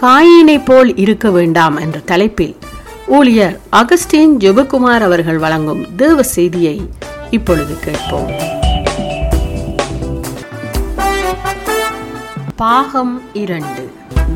காயினை போல் இருக்க வேண்டாம் என்ற தலைப்பில் ஊழியர் அகஸ்டின் ஜெபகுமார் அவர்கள் வழங்கும் தேவ செய்தியை இப்பொழுது கேட்போம் பாகம் இரண்டு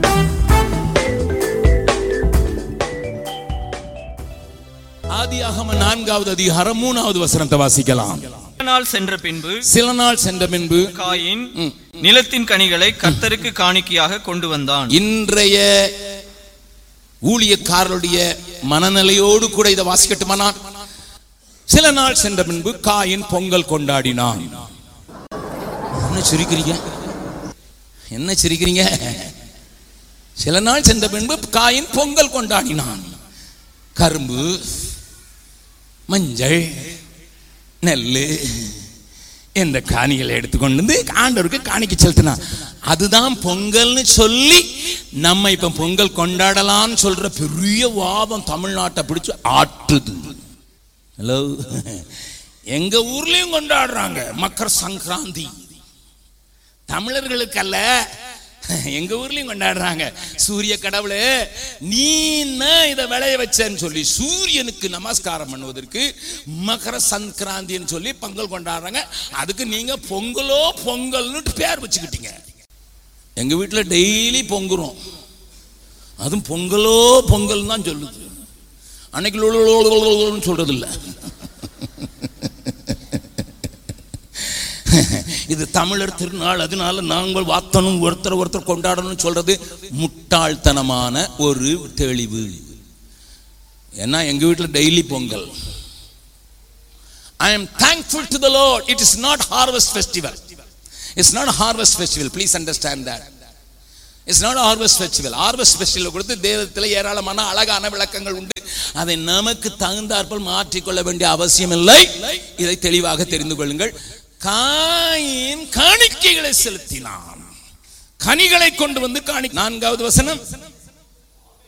ஆதியாகம நான்காவது அதிகாரம் மூணாவது வசனத்தை வாசிக்கலாம் சில நாள் சென்ற பின்பு சில நாள் சென்ற பின்பு காயின் நிலத்தின் கனிகளை கர்த்தருக்கு காணிக்கையாக கொண்டு வந்தான் இன்றைய ஊழியக்காரருடைய மனநிலையோடு கூட இதை வாசிக்கட்டுமானான் சில நாள் சென்ற பின்பு காயின் பொங்கல் கொண்டாடினான் என்ன சிரிக்கிறீங்க என்ன சிரிக்கிறீங்க சில நாள் சென்ற பின்பு காயின் பொங்கல் கொண்டாடினான் கரும்பு மஞ்சள் நெல்லு என்ற காணிகளை எடுத்துக்கொண்டு வந்து ஆண்டவருக்கு காணிக்க செலுத்தினான் அதுதான் பொங்கல்னு சொல்லி நம்ம இப்ப பொங்கல் கொண்டாடலாம்னு சொல்ற பெரிய வாதம் தமிழ்நாட்டை பிடிச்சு ஆட்டுது ஹலோ எங்க ஊர்லயும் கொண்டாடுறாங்க மக்கர் சங்கராந்தி தமிழர்களுக்கு அல்ல எங்க ஊர்லயும் கொண்டாடுறாங்க சூரிய கடவுளே நீ என்ன இதை விளைய வச்சேன்னு சொல்லி சூரியனுக்கு நமஸ்காரம் பண்ணுவதற்கு மகர சங்கராந்தின்னு சொல்லி பொங்கல் கொண்டாடுறாங்க அதுக்கு நீங்க பொங்கலோ பொங்கல்னு பேர் வச்சுக்கிட்டீங்க எங்க வீட்டுல டெய்லி பொங்குறோம் அதுவும் பொங்கலோ பொங்கல் தான் சொல்லுது அன்னைக்கு லொலொலொலொலொலொலொன்னு சொல்றது இல்லை இது தமிழர் திருநாள் அதனால நாங்கள் வாத்தனும் ஒருத்தர் ஒருத்தர் கொண்டாடணும் சொல்றது முட்டாள்தனமான ஒரு தெளிவு ஏன்னா எங்க வீட்டில் daily Pongal I am thankful to the lord it is not harvest festival it's not harvest festival please understand that it's not harvest festival harvest festival கொடுத்து தேவத்தில் ஏராளமான அழகான விளக்கங்கள் உண்டு அதை நமக்கு தகுந்தாற்போல் மாற்றிக்கொள்ள வேண்டிய அவசியம் இல்லை இதை தெளிவாக தெரிந்து கொள்ளுங்கள் காயின் காணிக்கைகளை செலுத்தினான் கனிகளை கொண்டு வந்து காணி நான்காவது வசனம்